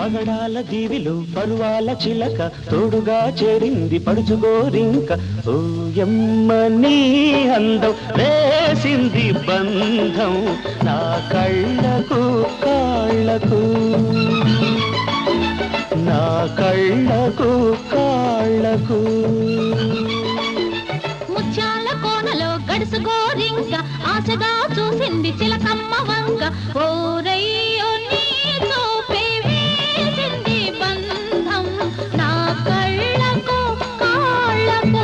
పగడాల దీవిలో పరువాల చిలక తోడుగా చేరింది పడుచుగోరింక ఓయమ్మ నీ అందం వేసింది బంధం నా కళ్ళకు కాళ్ళకు నా కళ్ళకు కాళ్ళకు ముత్యాల కోనలో గడుసు గోరింక ఆశగా చూసింది చిలకమ్మ వంక ఓరయ్యో నీ చూపే వేసింది బంధం నా కళ్ళకు కాళ్ళకు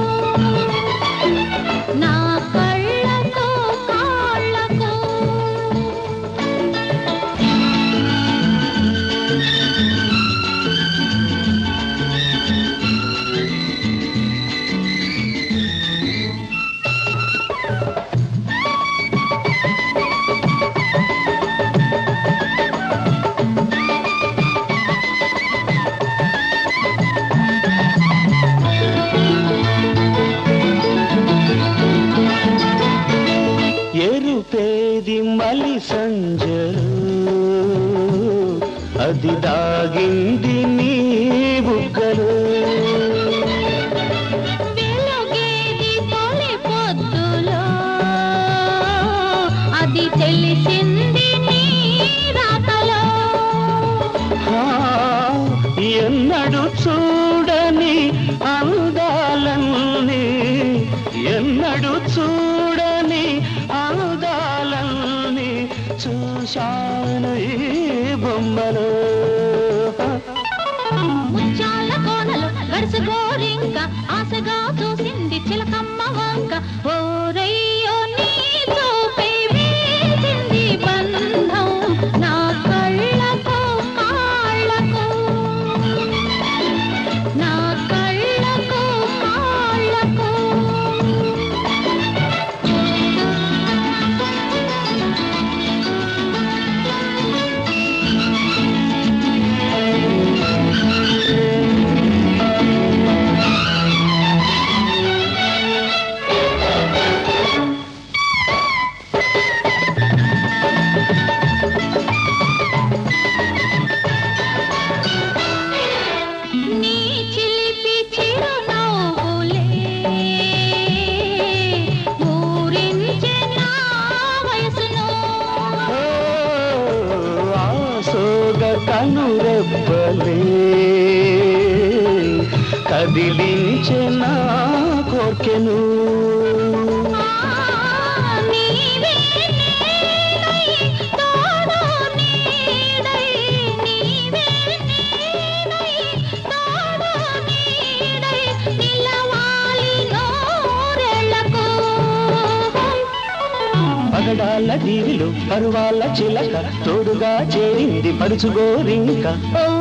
నా కళ్ళకు కాళ్ళకు ఎరుపేది మలి సంజలు అది దాగింది నీ బుగ్గలు వెలుగేది తొలి పొద్దులో అది తెలిసింది నీ రాతలో ఆ, ఎన్నడు చూడని అందాలన్నీ ఎన్నడు చూడని అందాలన్నీ చూశాను ఈ బొమ్మలో ముత్యాల కోనలు గడుసు గోరింక ఆశగా చూసింది చిలకమ్మ వంక ఓరయ్యో నీ చూపే వేసింది బంధం నా కళ్ళకు కాళ్ళకు నా కళ్ళకు కాళ్ళకు నీ చిలిపి చిరునవ్వులే ఊరించే నా వయసును ఓ, ఆసోగ కనురెబ్బలే కదిలించే నా కోర్కెను నీవే నేనై తోడు నీడై నీవే నేనై తోడు నీడై నిలవాలి నూరెళ్ళకు పగడాల దీవిలో పరువాల చిలక తోడుగా చేరింది పడుచుగోరింక ఓ